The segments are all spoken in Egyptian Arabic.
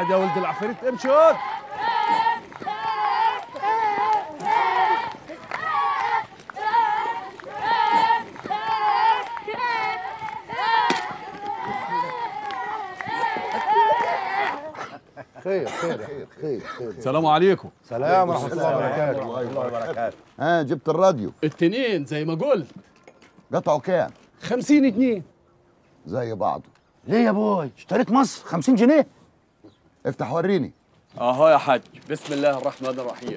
قاعد يا ولد العفريت امشي هون خير خير خير خير خير السلام عليكم سلام ورحمة الله وبركاته ها جبت الراديو التنين زي ما قلت قطعه كام 50 جنيه زي بعضه ليه يا بوي اشتريت مصر 50 جنيه افتح وريني اهو يا حاج بسم الله الرحمن الرحيم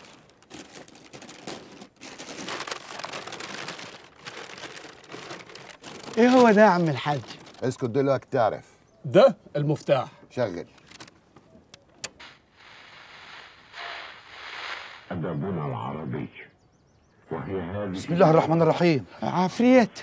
ايه هو ده يا عم الحاج اسكت دلوقتي تعرف ده المفتاح شغل أدبنا العربي وهي هذه بسم الله الرحمن الرحيم عفريت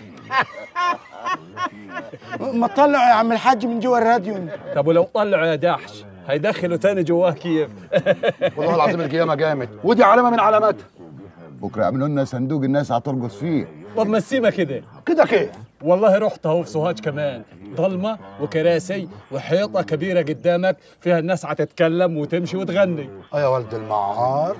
ما تطلعوا يا عم الحاج من جوا الراديو طب ولو طلعوا يا داحش هيدخلوا تاني جواه كيف والله العظيم القيامة جامد ودي علامة من علاماتها بكره يعملوا لنا صندوق الناس هترقص فيه طب مسيمة كده كده كيف والله رحت اهو في سوهاج كمان ضلمة وكراسي وحيطة كبيرة قدامك فيها الناس هتتكلم وتمشي وتغني اه يا ولد المعار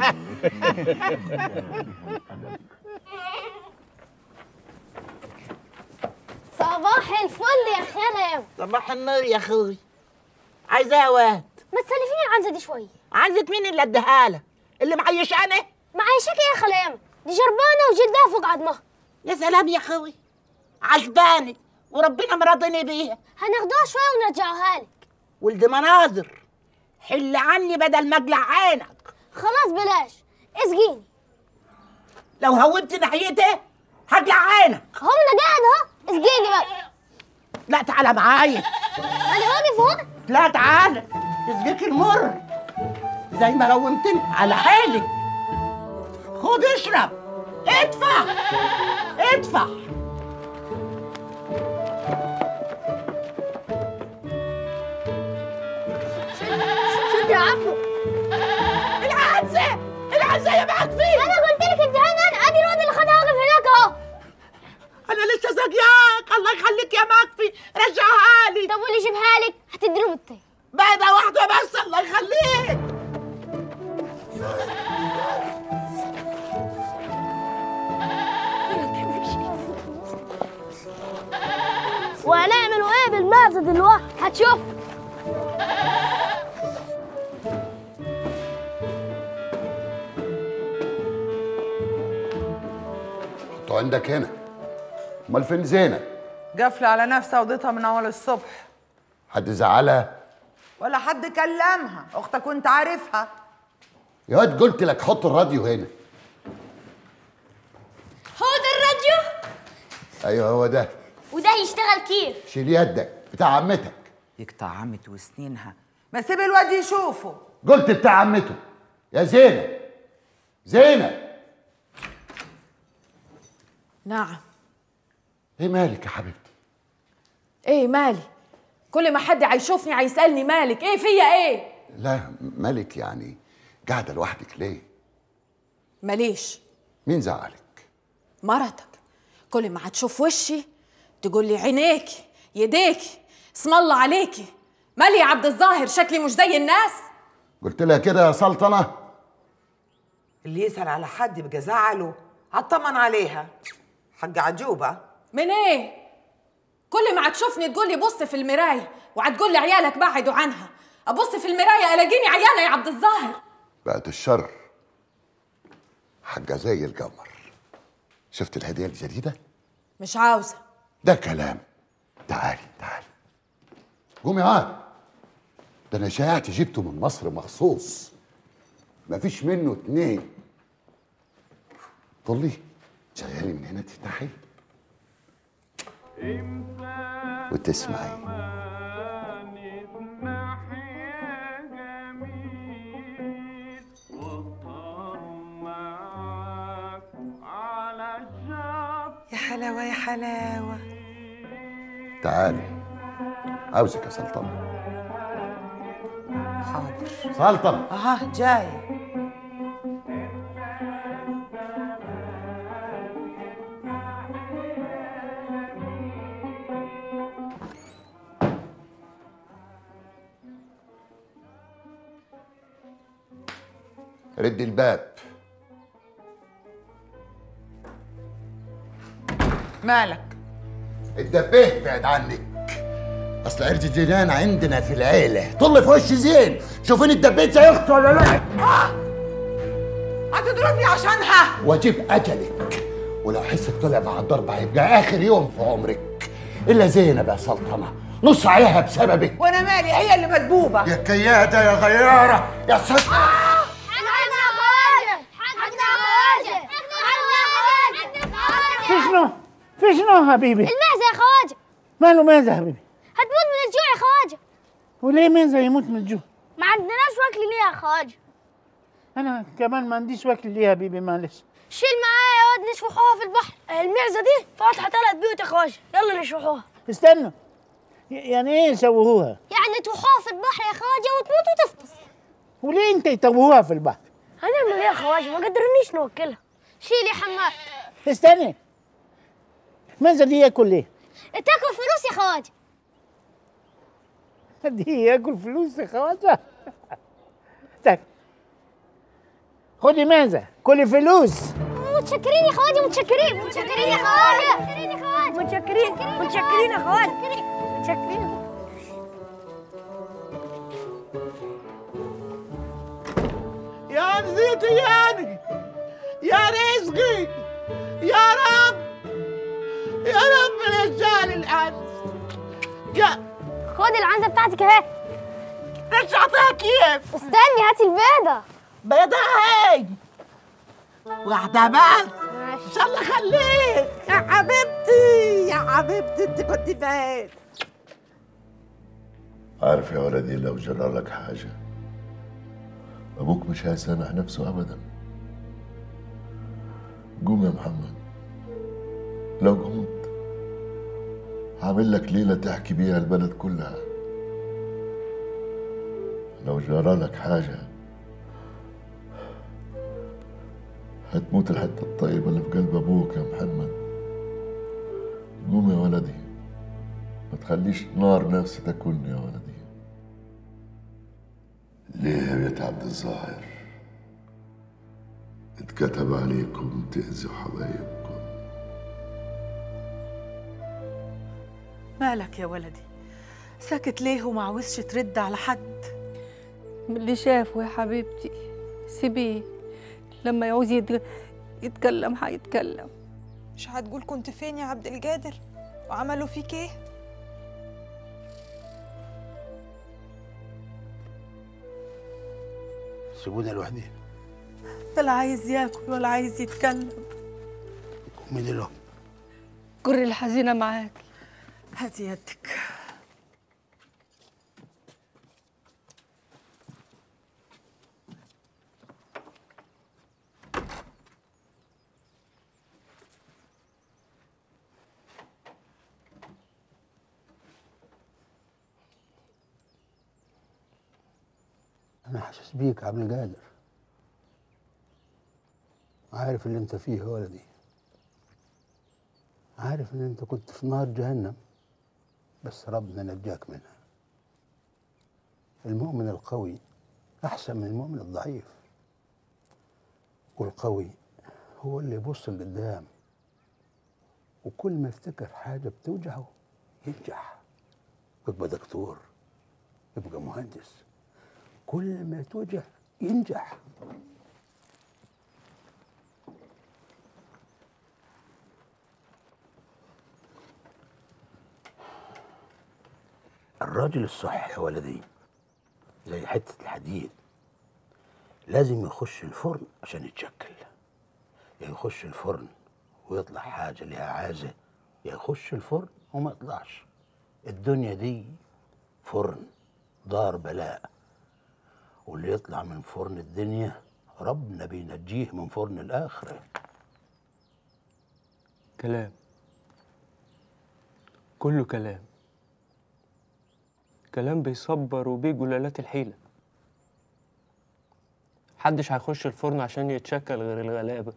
صباح الفل يا خالد صباح النور يا اخوي عايزاه يا واد ما تسلفيني العنزه دي شويه عايزة مين اللي اديها لك اللي معيش انا معيشك يا خلام دي جربانه وجلدها فوق عظمها يا سلام يا اخوي عجباني وربنا مرضني بيها هناخدوها شويه ونرجعوها لك ولد مناظر حل عني بدل ما اقلع عينك خلاص بلاش اسقيني لو هوبت ناحيته هقلع عينك هو انا قاعد اهو اسقيني بقى لا تعالى معايا انا واقف هنا لا تعالى يسقيك المر زي ما قومتني على حالي خد اشرب ادفع ادفع شد يا عمو العنزة العنزة يا معك فيه انا قلت لك اديها انا ادي الواد اللي خدها واقف هناك اهو انا لسه ساقياك الله يخليك يا مكفي رجعها لي طب واللي يجيبها لك هتديله بالتاني بيضة واحدة بس الله يخليك وهنعملوا ايه بالمعزه دلوقتي هتشوف حطه عندك هنا امال فين زينه قافلة على نفسها وضيتها من أول الصبح حد زعلها ولا حد كلمها أختك كنت عارفها يا واد قلت لك حط الراديو هنا هو ده الراديو ايوه هو ده وده يشتغل كيف شيل يدك بتاع عمتك يقطع عمت وسنينها ما سيب الواد يشوفه قلت بتاع عمته يا زينه زينه نعم ايه مالك يا حبيبتي ايه مالي كل ما حد هيشوفني هيسالني مالك ايه فيا ايه لا مالك يعني قاعده لوحدك ليه ماليش مين زعلك مرتك كل ما هتشوف وشي تقول لي عينيكي يديكي اسم الله عليكي مالي يا عبد الظاهر شكلي مش زي الناس قلت لها كده يا سلطنه اللي يسأل على حد يبقى زعله هطمن عليها حق عجوبة من ايه كل ما هتشوفني تقول لي بص في المرايه وهتقول لي عيالك بعدوا عنها ابص في المرايه الاقيني عيانه يا عبد الظاهر بقت الشر حاجه زي القمر شفت الهديه الجديده مش عاوزه ده كلام تعالي تعالي قومي عاد ده انا شاعت جبته من مصر مخصوص مفيش منه اتنين طلي شغالي من هنا تفتحي وتسمعي يا حلاوة يا حلاوة تعالي عاوزك يا سلطنه حاضر سلطنه اه جاي رد الباب مالك اتدبيت بعد عنك اصل عرج الجيران عندنا في العيله طل في وشي زين شوفيني اتدبيت زي اختي ولا لا هتضربني عشانها واجيب اجلك ولو حسك طلع مع الضربه هيبقى اخر يوم في عمرك الا زينب يا سلطنه نص عليها بسببك وانا مالي هي اللي مدبوبه يا كياده يا غياره يا ست حقنا خواجه حقنا خواجه حقنا خواجه في شنو؟ في شنو حبيبي؟ المعزة يا خواجه ماله ماذا حبيبي؟ هتموت من الجوع يا خواجه وليه ماذا يموت من الجوع؟ ما عندناش وكل ليه يا خواجه أنا كمان ما عنديش وكل ليه يا حبيبي معلش شيل معايا يا واد نشوحوها في البحر المعزة دي فاتحة ثلاث بيوت يا خواجه يلا نشوحوها استنوا ي- يعني إيه يسووها؟ يعني توحوها في البحر يا خواجه وتموت وتفطس وليه أنت يتوهوها في البحر؟ هنعمل ايه يا خواجه ما قدرنيش نوكلها شيل يا حماد استني ماذا دي ياكل ليه؟ تاكل فلوس يا خواجه دي ياكل فلوس يا خواجه طيب خدي ماذا؟ كلي فلوس متشكرين يا خواجه متشكرين متشكرين يا خواجه متشكرين متشكرين يا خواجه متشكرين يا نزيتي ياني يا رزقي يا رب يا رب رجال العنز يا خد العنزه بتاعتك اهي رجعتها كيف استني هاتي البيضه بيضة هاي واحدة بس ماشي ان شاء الله خليك يا حبيبتي يا حبيبتي انت كنت فين عارف يا ولدي لو جرى لك حاجة أبوك مش هيسامح نفسه أبدا قوم يا محمد لو قمت هعمل لك ليلة تحكي بيها البلد كلها لو جرى لك حاجة هتموت الحتة الطيبة اللي في قلب أبوك يا محمد قوم يا ولدي ما تخليش نار نفسي تاكلني يا ولدي ليه يا بيت عبد الظاهر اتكتب عليكم تأذوا حبايبكم مالك يا ولدي ساكت ليه وما عاوزش ترد على حد من اللي شافه يا حبيبتي سيبيه لما يعوز يتج... يتكلم هيتكلم مش هتقول كنت فين يا عبد القادر وعملوا فيك ايه سيبونا لوحدي ده لا عايز ياكل ولا عايز يتكلم قومي دلوقتي كر الحزينة معاك هاتي يدك انا حاسس بيك يا عبد القادر عارف اللي انت فيه يا ولدي عارف ان انت كنت في نار جهنم بس ربنا نجاك منها المؤمن القوي احسن من المؤمن الضعيف والقوي هو اللي يبص لقدام وكل ما يفتكر حاجه بتوجعه ينجح يبقى دكتور يبقى مهندس كل ما يتوجع ينجح الراجل الصح يا ولدي زي حتة الحديد لازم يخش الفرن عشان يتشكل يا يخش الفرن ويطلع حاجة ليها عازة يا يخش الفرن وما يطلعش الدنيا دي فرن دار بلاء واللي يطلع من فرن الدنيا ربنا بينجيه من فرن الآخرة كلام كله كلام كلام بيصبر وبيه جلالات الحيلة محدش هيخش الفرن عشان يتشكل غير الغلابة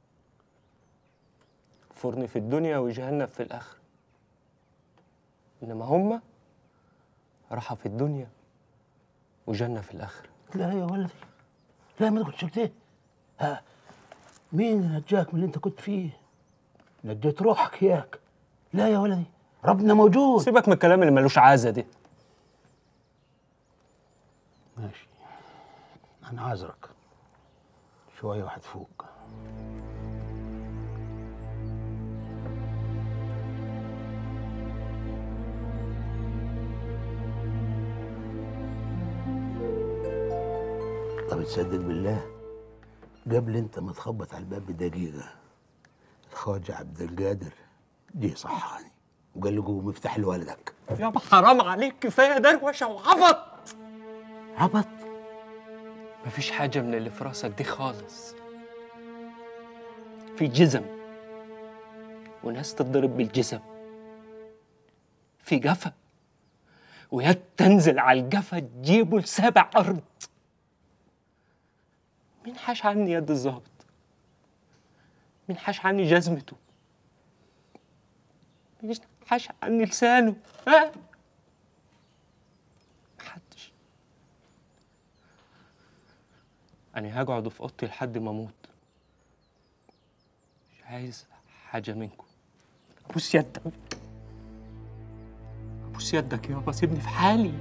فرن في الدنيا وجهنم في الآخرة إنما هما راحة في الدنيا وجنة في الآخرة لا يا ولدي لا ما تقولش كده ها مين نجاك من اللي انت كنت فيه نجيت روحك ياك لا يا ولدي ربنا موجود سيبك من الكلام اللي ملوش عازه دي ماشي انا عذرك شويه واحد فوق طب تصدق بالله قبل انت ما تخبط على الباب بدقيقه الخواجه عبد القادر جه صحاني وقال له قوم افتح لوالدك يابا حرام عليك كفايه دروشه وعبط عبط مفيش حاجه من اللي في راسك دي خالص في جزم وناس تتضرب بالجزم في جفا ويد تنزل على الجفا تجيبه لسابع ارض مين حاش عني يد الظابط مين حاش عني جزمته مين حاش عني لسانه ها محدش انا هقعد في اوضتي لحد ما اموت مش عايز حاجه منكم ابوس يدك ابوس يدك يابا سيبني في حالي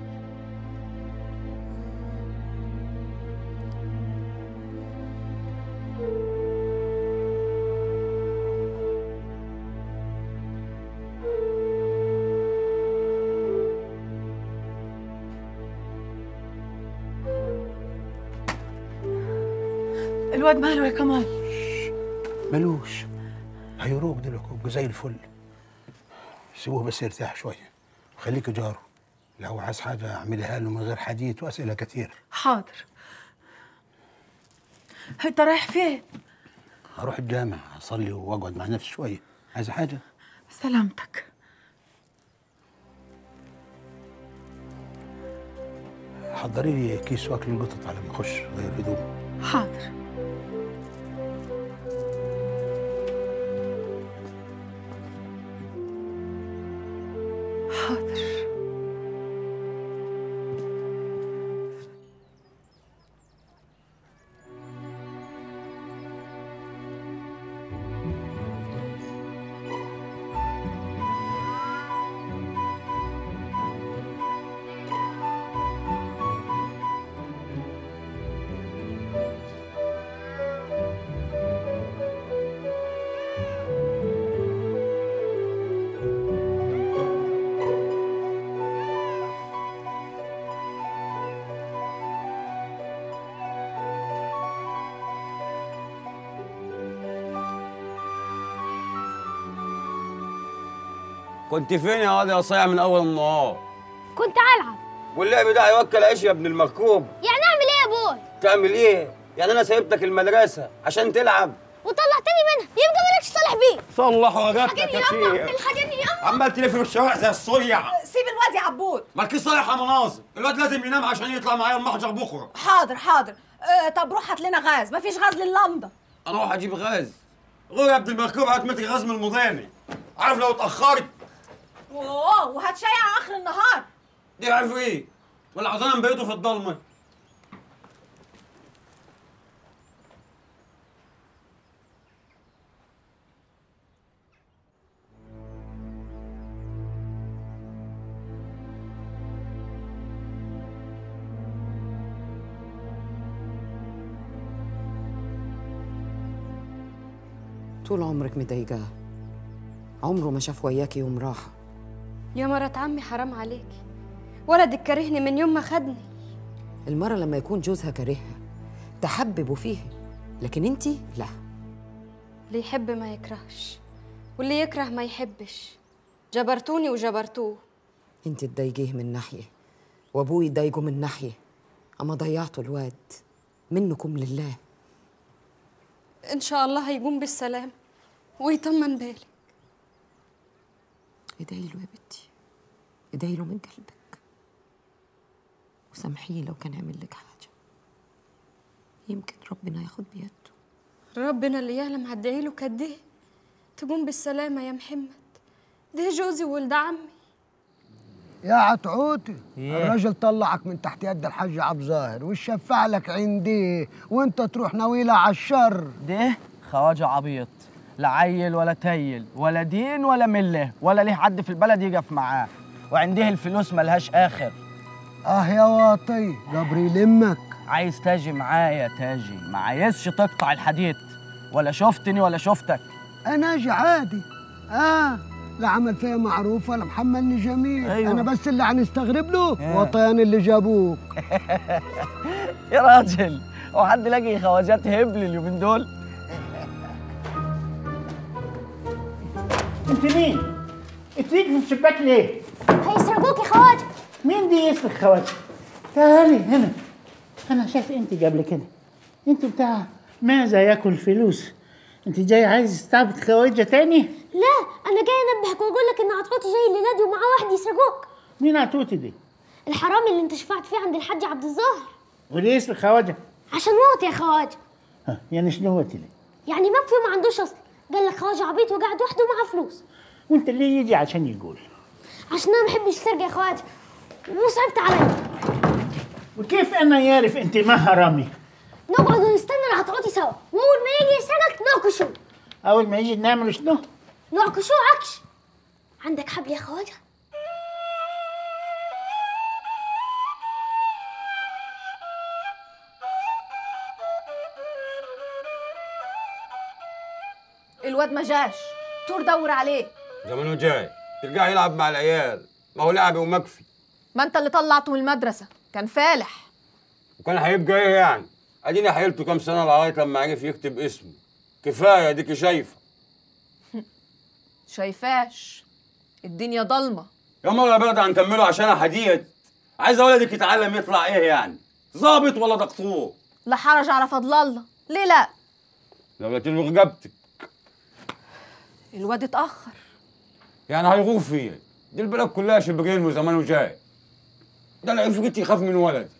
الواد ماله يا كمال ملوش هيروق دلوقتي يبقى زي الفل سيبوه بس يرتاح شويه خليك جاره لو عايز حاجه اعملها له من غير حديث واسئله كتير حاضر انت رايح فين هروح الجامع اصلي واقعد مع نفسي شويه عايز حاجه سلامتك حضري لي كيس واكل القطط على ما اخش غير هدوم حاضر حاضر كنت فين يا واد يا صايع من اول النهار كنت ألعب واللعب ده هيوكل عيش يا ابن المركوب يعني أعمل إيه يا بوي تعمل ايه يعني انا سايبتك المدرسه عشان تلعب وطلعتني منها يبقى مالكش صالح بيه صلح وجبتك الحاجني يا ياما شيخ الحاجني ياما عمال تلف في الشوارع زي الصيع سيب الواد يا عبود مالكيش صالح يا مناظر الواد لازم ينام عشان يطلع معايا المحجر بكره حاضر حاضر آه طب روح هات لنا غاز مفيش غاز لللمضه اروح اجيب غاز غور يا ابن المركوب هات متر غاز من المضاني عارف لو اتاخرت اوه وهتشيع اخر النهار دي عارف ايه ولا عاوزانا نبيته في الضلمه طول عمرك مضايقاه عمره ما شاف وياكي يوم راحة يا مرات عمي حرام عليكي ولدك كرهني من يوم ما خدني المرة لما يكون جوزها كارهها تحببوا فيه لكن انتي لا اللي يحب ما يكرهش واللي يكره ما يحبش جبرتوني وجبرتوه انت تضايقيه من ناحية وابوي يضايقه من ناحية اما ضيعتوا الواد منكم لله ان شاء الله هيقوم بالسلام ويطمن بالك ادعي له يا بنتي ادعي له من قلبك وسامحيه لو كان عمل لك حاجة يمكن ربنا ياخد بيده ربنا اللي يعلم هدعي له قد ايه تقوم بالسلامة يا محمد ده جوزي وولد عمي يا عطعوتي إيه؟ الراجل طلعك من تحت يد الحاج عبد الظاهر والشفع لك عندي وانت تروح ناويله على الشر ده خواجه عبيط لا عيل ولا تيل ولا دين ولا مله ولا ليه حد في البلد يقف معاه وعنده الفلوس ملهاش اخر اه يا واطي جبري يلمك عايز تاجي معايا تاجي ما عايزش تقطع الحديد ولا شفتني ولا شفتك انا اجي عادي اه لا عمل فيا معروف ولا محملني جميل أيوة. انا بس اللي هنستغرب له إيه. وطيان اللي جابوه يا راجل هو حد لاقي خواجات هبل اليومين دول انت مين؟ انت ليك في الشباك ليه؟ هيسرقوك يا خواجه مين دي يسرق خواجه؟ تعالي هنا انا شايف انت قبل كده انت بتاع ماذا ياكل فلوس انت جاي عايز تستعبد خواجه تاني؟ لا انا جاي انبهك واقول لك ان عطوتي جاي الليله دي ومعاه واحد يسرقوك مين عطوتي دي؟ الحرامي اللي انت شفعت فيه عند الحاج عبد الظاهر وليه يسرق خواجه؟ عشان موت يا خواجه ها، يعني شنو هو كده؟ يعني ما في ما عندوش اصل قال لك خواجه عبيط وقاعد وحده ومعاه فلوس وانت اللي يجي عشان يقول عشان انا ما بحبش السرقه يا خواجه وصعبت عليا وكيف انا يعرف انت ما حرامي؟ نقعد ونستنى العطوتي سوا واول ما يجي يسرقك نعكشوه اول ما يجي نعمل شنو؟ نعكشوه عكش عندك حبل يا خواجه الواد ما جاش تور دور عليه زمانه جاي تلقاه يلعب مع العيال ما هو لعبي ومكفي ما انت اللي طلعته من المدرسه كان فالح وكان هيبقى ايه يعني اديني حيلته كام سنه لغايه لما عرف يكتب اسمه كفايه ديكي شايفه شايفاش الدنيا ضلمه يا مرة برضه هنكمله عشان حديد عايز ولدك يتعلم يطلع ايه يعني ظابط ولا دكتور لا حرج على فضل الله ليه لا لو له رقبتك الواد اتاخر يعني هيغور فيا دي البلد كلها شبرين وزمانه جاي ده العفريت يخاف من ولد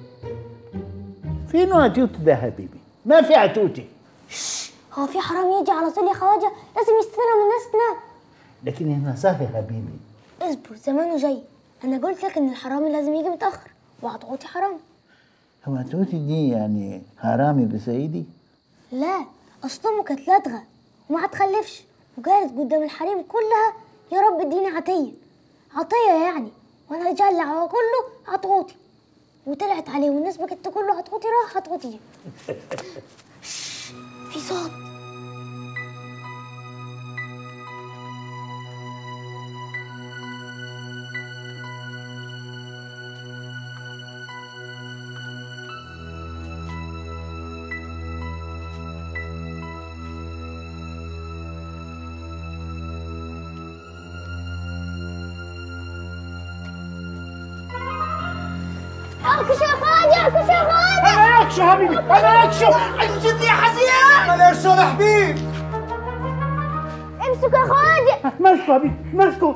فين عتوت ده يا حبيبي؟ ما في عتوتي هو في حرامي يجي على طول يا خواجه لازم يستنى من الناس تنام لكن هنا صح يا حبيبي اصبر زمانه جاي انا قلت لك ان الحرامي لازم يجي متاخر وعطوتي حرامي هو عتوتي دي يعني حرامي بسيدي؟ لا اصل امه كانت لدغه وما هتخلفش وقالت قدام الحريم كلها يا رب اديني عطيه عطيه يعني وانا رجع اللي هو كله عطوتي وطلعت عليه والناس بقت تقول له عطوتي راح عطوتي جه. في صوت اكشف يا خواجه اكشف يا خواجه انا اكشف حبيبي انا اكشف انجدني يا حزين انا اكشف يا حبيبي امسك يا خواجه مسكوا حبيبي مسكوا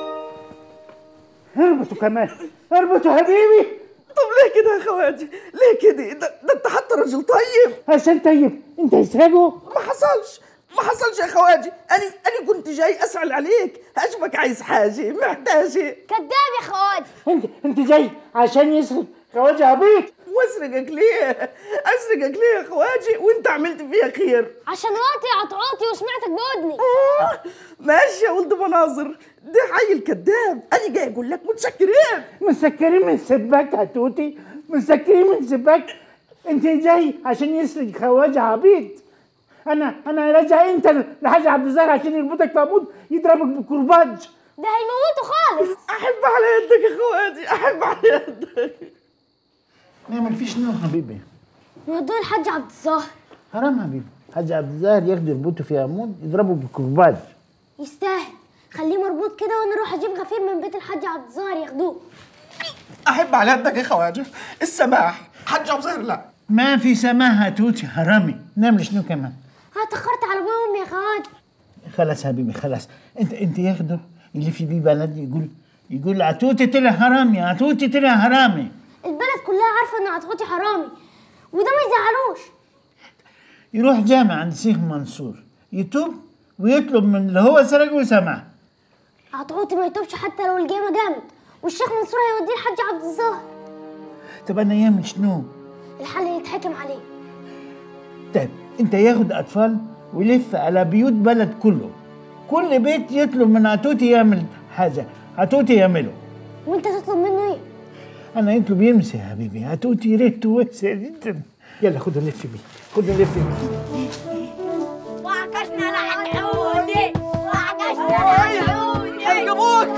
اربطوا كمان اربطوا حبيبي طب ليه كده يا خواجه؟ ليه كده؟ ده, ده انت حتى راجل طيب عشان طيب انت يسرقوا ما حصلش ما حصلش يا خواجه انا انا كنت جاي اسال عليك اشوفك عايز حاجه محتاجه كذاب يا خواجه انت انت جاي عشان يسرق خواجه عبيط واسرقك ليه؟ اسرقك ليه يا خواجه وانت عملت فيها خير؟ عشان واطي عطعوتي وسمعتك بودني ماشي يا ولد مناظر ده عيل كذاب انا جاي اقول لك متشكرين مسكرين من سباك يا توتي مسكرين من سباك انت جاي عشان يسرق خواجه عبيط انا انا راجع انت لحاج عبد الزهر عشان يربطك في عمود يضربك بكرباج ده هيموته خالص احب على يدك يا خواجه احب على يدك نعمل فيه شنو حبيبي نودوه الحاج عبد الظاهر حرام حبيبي حاج عبد الزهر ياخده يربطه في عمود يضربه بكرباج يستاهل خليه مربوط كده وانا اروح اجيب غفير من بيت الحاج عبد الظاهر ياخدوه احب على يدك يا خواجه السماح حاج ابو زهر لا ما في سماحة توتي حرامي نعمل شنو كمان انا اتاخرت على ابويا وامي يا خواجه خلاص حبيبي خلاص انت انت ياخده اللي في بيه بلد يقول يقول عتوتي طلع حرامي عتوتي طلع حرامي البلد كلها عارفه ان عطوتي حرامي وده ما يزعلوش يروح جامع عند شيخ منصور يتوب ويطلب من اللي هو سرقه سماح عطوتي ما يتوبش حتى لو الجيمه جامد والشيخ منصور هيوديه الحاج عبد الظاهر طب انا يعمل شنو؟ الحل يتحكم عليه طيب انت ياخد اطفال ويلف على بيوت بلد كله كل بيت يطلب من عتوتي يعمل حاجه عتوتي يعمله وانت تطلب منه ايه انا يطلب يمسي يا حبيبي عتوتي ريحته واسع جدا يلا خد لف بيه خد لف بيه وعكشنا العودي وعكشنا العودي هيجيبوك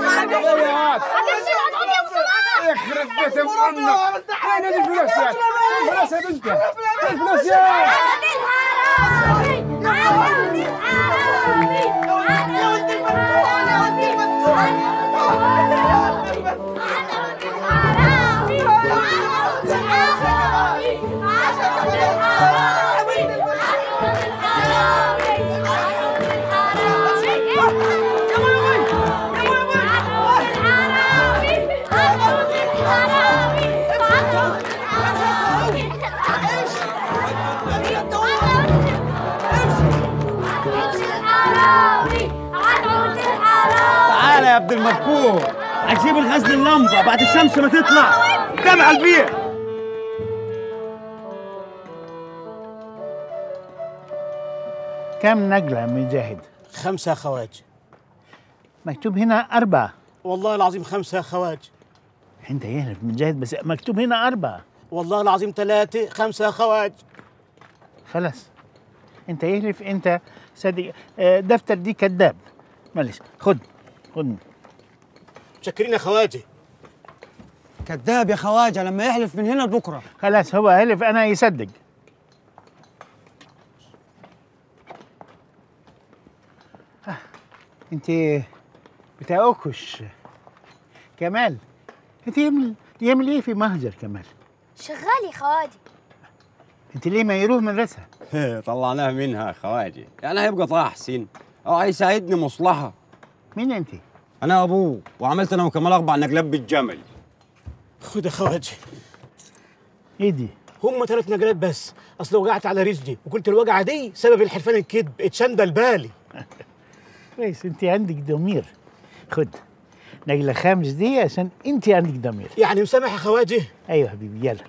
يخرب بيت امك وين الفلوس يا الفلوس يا بنتي الفلوس يا تعالى يا عبد المذكور هتجيب الغزل اللمبه بعد الشمس ما تطلع قدام على البيت كم نقلة يا مجاهد؟ خمسة يا خواج مكتوب هنا أربعة والله العظيم خمسة يا خواج أنت يهلف مجاهد بس مكتوب هنا أربعة والله العظيم ثلاثة خمسة يا خواج خلاص أنت يهلف أنت صدق آه، دفتر دي كذاب معلش خد خد متشكرين يا خواجه كذاب يا خواجه لما يحلف من هنا لبكره خلاص هو هلف أنا يصدق آه، أنت بتاعكش كمال أنت يعمل يعمل إيه في مهجر كمال؟ شغال يا خوادي أنت ليه ما يروح مدرسة؟ طلعناه منها يا خواجي يعني هيبقى طاح سن او هيساعدني مصلحه مين انت؟ انا ابوه وعملت انا وكمال اربع نقلات بالجمل خد يا خواجه ايه دي؟ هم ثلاث نقلات بس اصل وقعت على رجلي وكنت الوجعه دي سبب الحلفان الكذب اتشندل بالي كويس انت عندك ضمير خد نقلة خامس دي عشان انت عندك ضمير يعني مسامح يا خواجه ايوه حبيبي يلا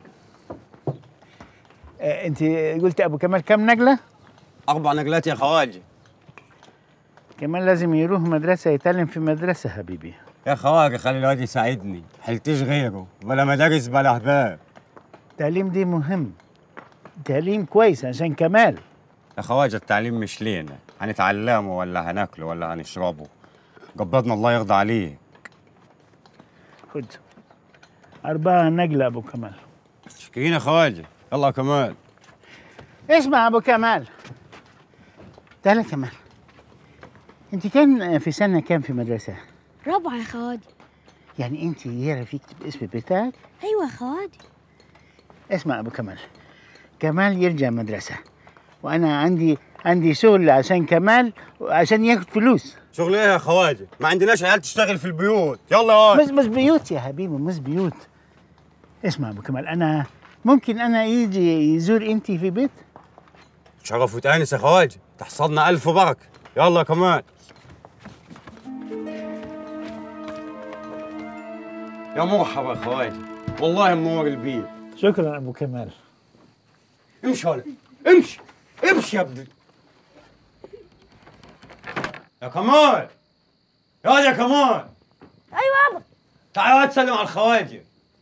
آه انت قلت ابو كمال كم نقلة؟ اربع نقلات يا خواجي كمان لازم يروح مدرسة يتعلم في مدرسة حبيبي يا خواجه خلي الواد يساعدني حلتش غيره ولا مدارس بلا احباب التعليم دي مهم تعليم كويس عشان كمال يا خواجه التعليم مش لينا هنتعلمه ولا هناكله ولا هنشربه قبضنا الله يرضى عليه خد أربعة نقلة أبو كمال شكرين يا خواجه يلا يا كمال اسمع أبو كمال تعال كمال أنت كان في سنة كام في مدرسة؟ رابعة يا خوادي يعني أنت يعرف يكتب اسم بتاعك؟ أيوة يا خوادي اسمع أبو كمال كمال يرجع مدرسة وأنا عندي عندي شغل عشان كمال عشان ياخد فلوس شغل ايه يا خواجه ما عندناش عيال تشتغل في البيوت يلا يا واد. مش مش بيوت يا حبيبي مش بيوت اسمع ابو كمال انا ممكن انا يجي يزور انت في بيت شرف وتانس يا خواجه تحصلنا الف بركه يلا يا كمال يا مرحبا يا خواجه والله منور البيت شكرا ابو كمال امشي هلا امشي امشي يا ابني يا كمال يا واد يا كمال أيوة يابا تعال واد تسلم على الخواجه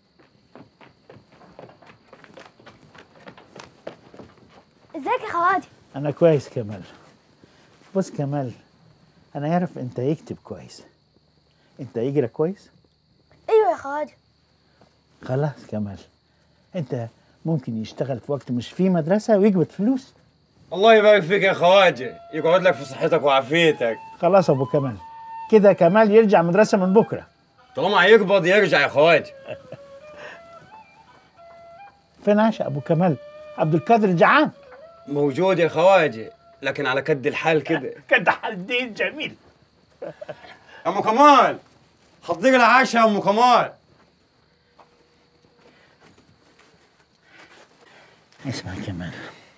ازيك يا خوادي انا كويس كمال بص كمال انا يعرف انت يكتب كويس انت يقرا كويس أيوة يا خوادي خلاص كمال انت ممكن يشتغل في وقت مش فيه مدرسه ويقبض فلوس الله يبارك فيك يا خواجه يقعد لك في صحتك وعافيتك خلاص ابو كمال كده كمال يرجع مدرسه من بكره طالما هيقبض يرجع يا خواجه فين عاش ابو كمال عبد القادر جعان موجود يا خواجه لكن على كد الحال كده كده حال دين جميل يا ام كمال حضيق العشاء يا ام كمال اسمع كمال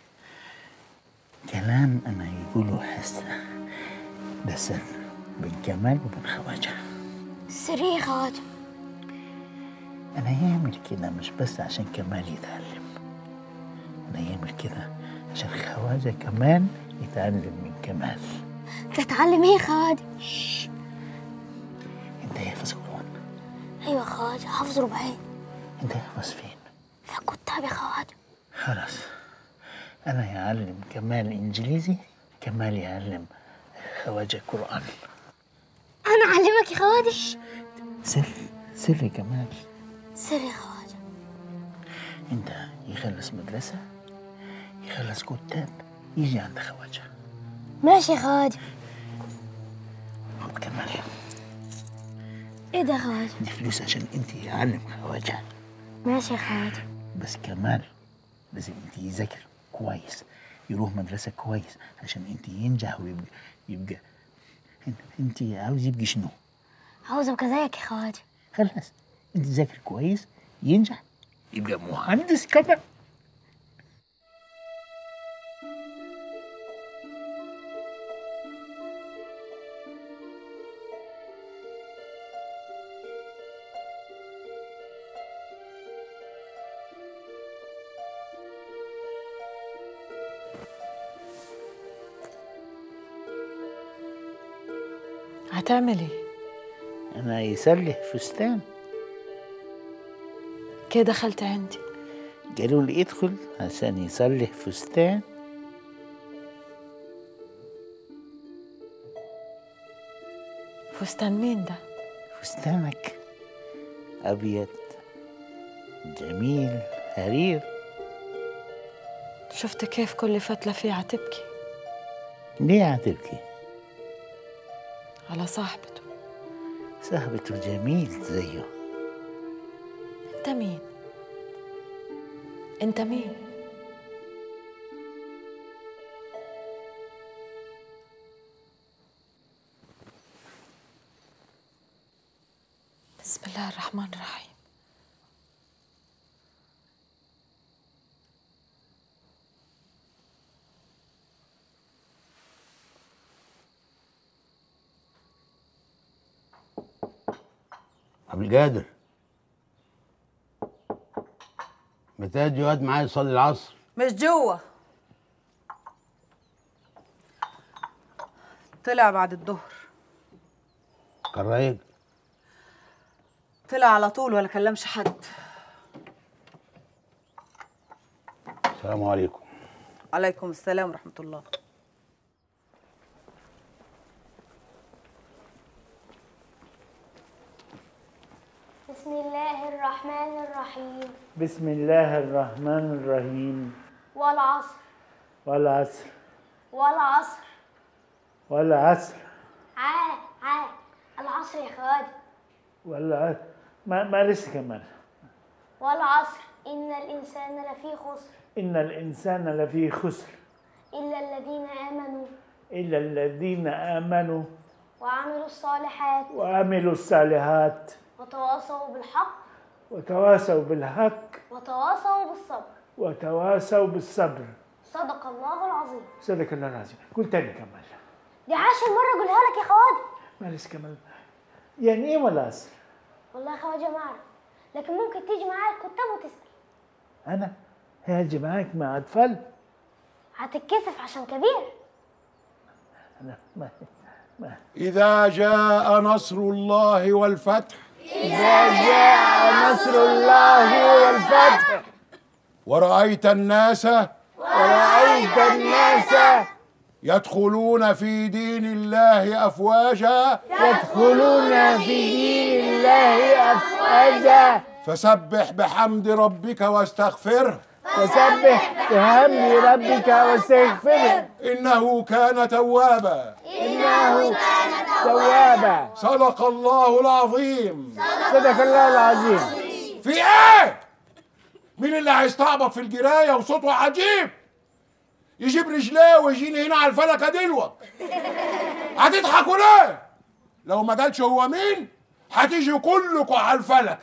كلام انا يقوله هسه ده سر بين كمال وبين خواجه سري يا خوادي أنا يعمل كده مش بس عشان كمال يتعلم أنا يعمل كده عشان خواجة كمان يتعلم من كمال تتعلم ايه يا خواجه أنت يحفظ القرآن ايوه يا خواجه حافظ ربعين أنت يحفظ فين في الكتاب يا خواجه خلاص أنا يعلم كمال إنجليزي كمال يعلم خواجة قرآن انا اعلمك يا خواجه سر سر كمال سر يا خواجه أنت يخلص مدرسة يخلص كتاب يجي عند خواجة ماشي يا خواجه خد كمال ايه ده يا خواجه دي فلوس عشان أنت يعلم خواجة ماشي يا خواجه بس كمال لازم أنت يذاكر كويس يروح مدرسة كويس عشان أنت ينجح ويبقى يبقى أنت عاوز يبقى شنو؟ عاوز ابقى زيك يا خواجه خلاص أنت ذاكر كويس ينجح يبقى مهندس كمان هتعمل ايه؟ أنا يسلح فستان كده دخلت عندي قالوا لي ادخل عشان يصلح فستان فستان مين ده؟ فستانك أبيض جميل حرير شفت كيف كل فتلة فيه عتبكي ليه عتبكي؟ على صاحبته صاحبته جميل زيه انت مين؟ انت مين؟ بسم الله الرحمن الرحيم عبد القادر متى يجي واد معايا يصلي العصر مش جوه طلع بعد الظهر كان رايق طلع على طول ولا كلمش حد السلام عليكم عليكم السلام ورحمة الله بسم الله الرحمن الرحيم بسم الله الرحمن الرحيم والعصر والعصر والعصر والعصر عا عا العصر يا خواجه والعصر ما, ما لسه كمان والعصر إن الإنسان لفي خسر إن الإنسان لفي خسر إلا الذين آمنوا إلا الذين آمنوا وعملوا الصالحات وعملوا الصالحات وتواصوا بالحق وتواصوا بالحق وتواصوا بالصبر وتواصوا بالصبر صدق الله العظيم صدق الله العظيم قول تاني كمان دي عاشر مرة أقولها لك يا خواجه ما لسه كمان يعني إيه والعصر والله يا خواجه ما أعرف لكن ممكن تيجي معايا الكتاب وتسأل أنا هاجي معاك مع أطفال هتتكسف عشان كبير أنا ما ما إذا جاء نصر الله والفتح إذا جاء نصر الله والفتح ورأيت الناس ورأيت الناس يدخلون في دين الله أفواجا يدخلون في دين الله أفواجا فسبح بحمد ربك واستغفره فسبح بحمد ربك واستغفره إنه كان توابا إنه كان توابا صدق الله العظيم صدق الله العظيم في ايه؟ مين اللي هيستعبط في الجرايه وصوته عجيب؟ يجيب رجليه ويجيني هنا على الفلكه دلوقتي هتضحكوا ليه؟ لو ما قالش هو مين هتيجي كلكم على الفلكه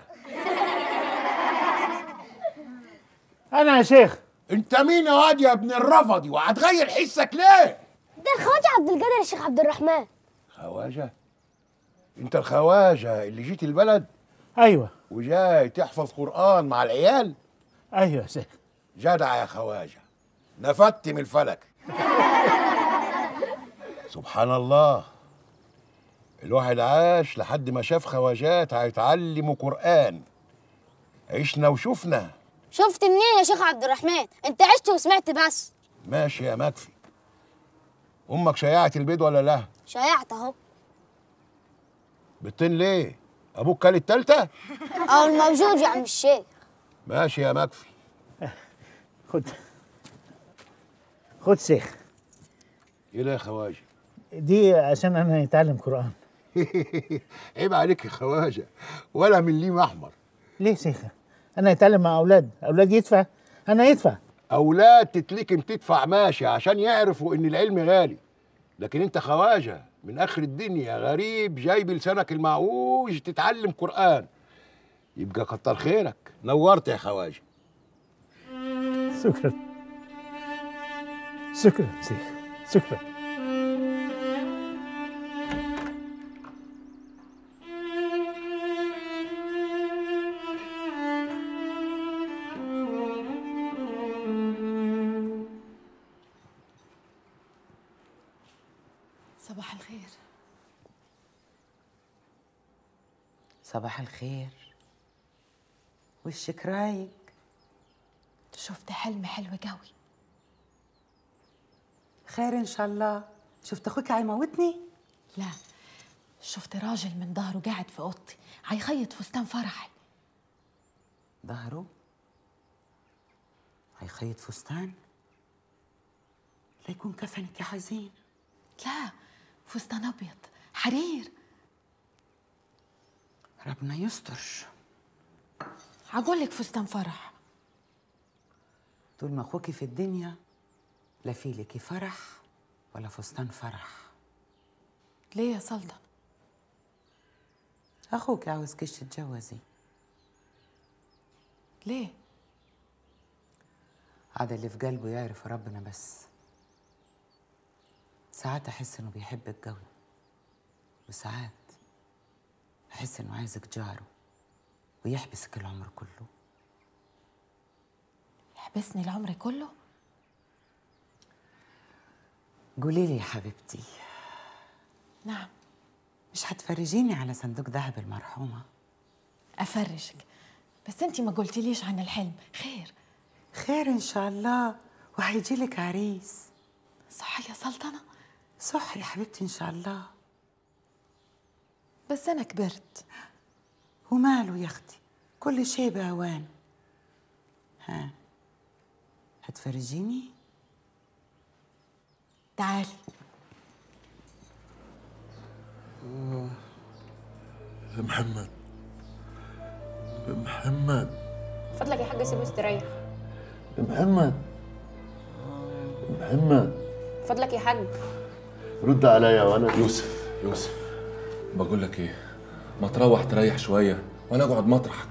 أنا يا شيخ انت مين يا واد يا ابن الرفضي وهتغير حسك ليه؟ ده الخواجه عبد القادر يا شيخ عبد الرحمن خواجه انت الخواجه اللي جيت البلد أيوه وجاي تحفظ قرآن مع العيال ايوه يا شيخ جدع يا خواجة نفدت من الفلك سبحان الله الواحد عاش لحد ما شاف خواجات هيتعلموا قرآن عشنا وشفنا شفت منين يا شيخ عبد الرحمن انت عشت وسمعت بس ماشي يا مكفي امك شيعت البيض ولا لا شيعت اهو بتين ليه ابوك كان التالتة او الموجود يا عم الشيخ ماشي يا مكفي خد خد شيخ ايه ده يا خواجه دي عشان انا اتعلم قران عيب عليك يا خواجه ولا من ليم احمر ليه شيخ انا اتعلم مع اولاد اولاد يدفع انا يدفع اولاد تتلكم تدفع ماشي عشان يعرفوا ان العلم غالي لكن انت خواجه من اخر الدنيا غريب جاي بلسانك المعوج تتعلم قران يبقى كتر خيرك نورت يا خواجه شكرا شكرا شيخ شكرا صباح الخير صباح الخير وشك رايق شفت حلم حلو قوي خير ان شاء الله شفت اخوك هيموتني لا شفت راجل من ظهره قاعد في اوضتي هيخيط فستان فرحي ظهره هيخيط فستان لا يكون كفنك يا حزين لا فستان ابيض حرير ربنا يستر هقول لك فستان فرح طول ما اخوكي في الدنيا لا في لك فرح ولا فستان فرح ليه يا سلطان اخوك عاوزكيش تتجوزي ليه عاد اللي في قلبه يعرف ربنا بس ساعات احس انه بيحبك قوي وساعات احس انه عايزك جاره ويحبسك العمر كله يحبسني العمر كله قولي لي يا حبيبتي نعم مش هتفرجيني على صندوق ذهب المرحومه افرجك بس انتي ما قلتليش عن الحلم خير خير ان شاء الله وهيجي لك عريس صح يا سلطنه صح يا حبيبتي ان شاء الله بس انا كبرت وماله يا اختي كل شيء باوان ها هتفرجيني تعالي محمد محمد فضلك يا حاج سيبه يستريح محمد محمد فضلك يا حاج رد عليا وانا يوسف يوسف بقول لك ايه ما تروح تريح شويه وانا اقعد مطرحك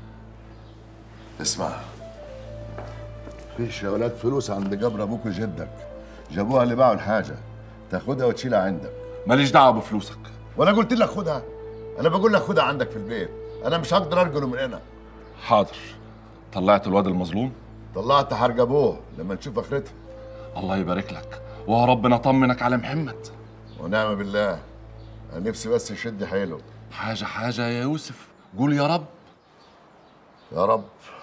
اسمع فيش يا ولاد فلوس عند جبر ابوك وجدك جابوها اللي باعوا الحاجه تاخدها وتشيلها عندك ماليش دعوه بفلوسك وانا قلت لك خدها انا بقول لك خدها عندك في البيت انا مش هقدر ارجله من هنا حاضر طلعت الواد المظلوم طلعت حرج ابوه لما نشوف اخرتها الله يبارك لك ويا ربنا طمنك على محمد ونعم بالله انا نفسي بس يشد حيله حاجه حاجه يا يوسف قول يا رب يا رب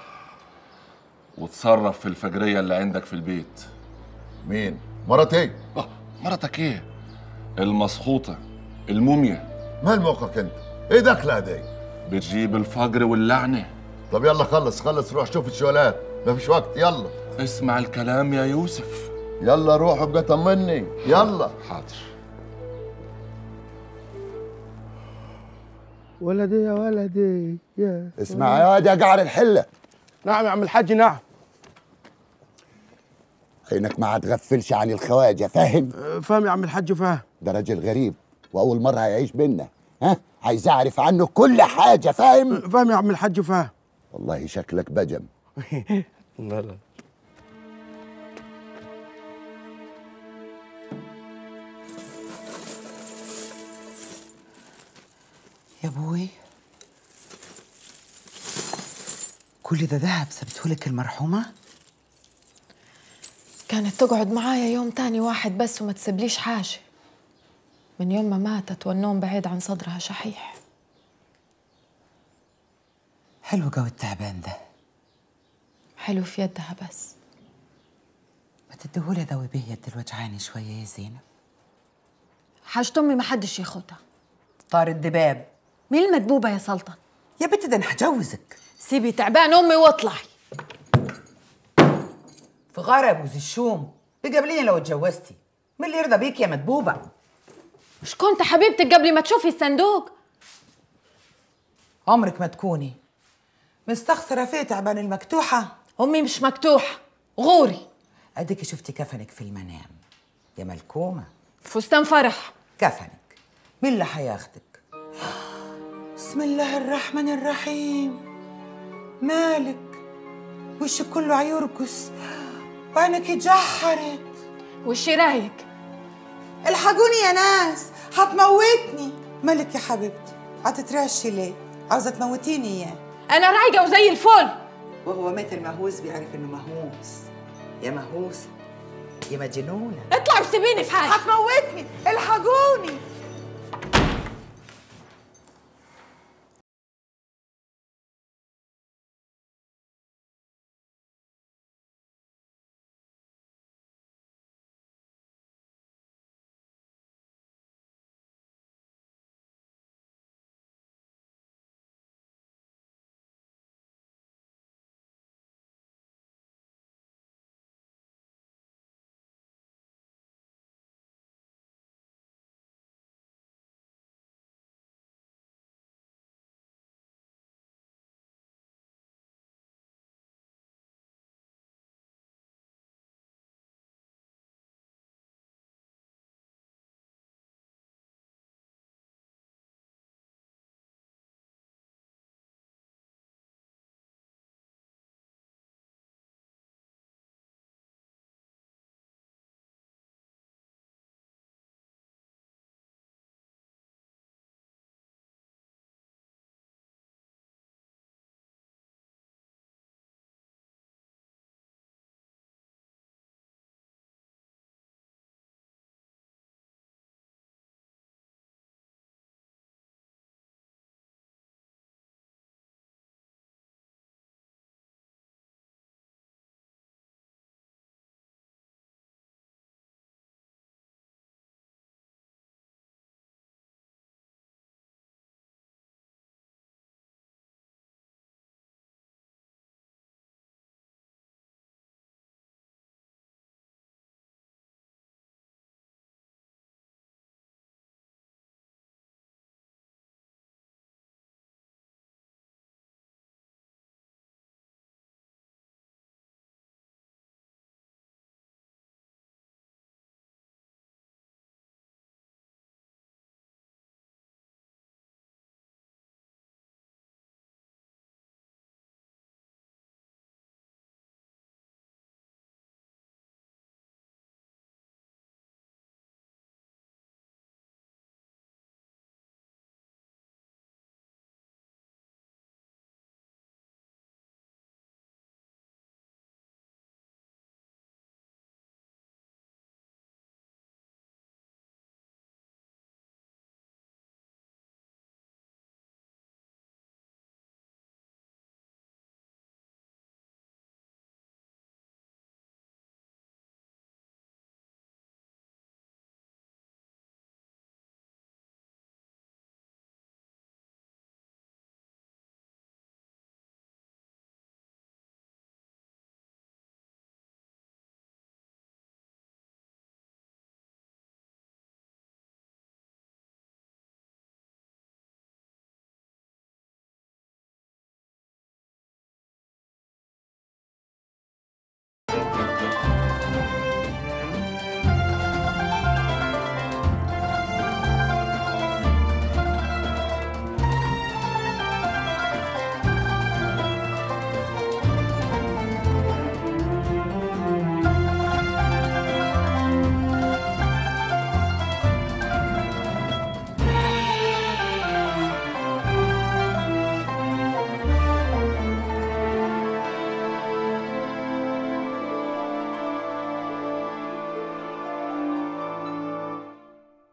وتصرف في الفجريه اللي عندك في البيت مين مرتي اه مرتك ايه المسخوطه الموميا مال موقعك انت ايه دخلها دي بتجيب الفجر واللعنه طب يلا خلص خلص روح شوف الشوالات مفيش وقت يلا اسمع الكلام يا يوسف يلا روح ابقى طمني يلا حاضر ولدي يا ولدي يا اسمع يا واد يا قعر الحله نعم يا عم الحاج نعم عينك ما هتغفلش عن الخواجه فاهم فاهم يا عم الحاج فاهم ده راجل غريب واول مره هيعيش بينا ها عايز اعرف عنه كل حاجه فاهم فاهم يا عم الحاج فاهم والله شكلك بجم لا لا يا ابوي كل ده ذهب سبتهولك المرحومة؟ كانت تقعد معايا يوم تاني واحد بس وما تسيبليش حاجة من يوم ما ماتت والنوم بعيد عن صدرها شحيح حلو جو التعبان ده حلو في يدها بس ما تديهولي ذوي به يد الوجعاني شوية يا زينب حاجة أمي ما حدش ياخدها طار الدباب مين المدبوبة يا سلطان؟ يا بنت ده انا هجوزك سيبي تعبان أمي واطلعي في غار ابو زي الشوم بقبليني لو اتجوزتي مين اللي يرضى بيك يا مدبوبة مش كنت حبيبتك قبل ما تشوفي الصندوق عمرك ما تكوني مستخسرة فيه تعبان المكتوحة أمي مش مكتوحة غوري أديكي شفتي كفنك في المنام يا ملكومة فستان فرح كفنك مين اللي هياخدك بسم الله الرحمن الرحيم مالك وشك كله هيرقص وعينك اتجحرت وشي رايق الحقوني يا ناس هتموتني مالك يا حبيبتي هتترعشي ليه عاوزه تموتيني اياه أنا رايقة وزي الفل وهو مات المهووس بيعرف انه مهووس يا مهووسه يا مجنونه اطلعي وسيبيني في حالي هتموتني الحقوني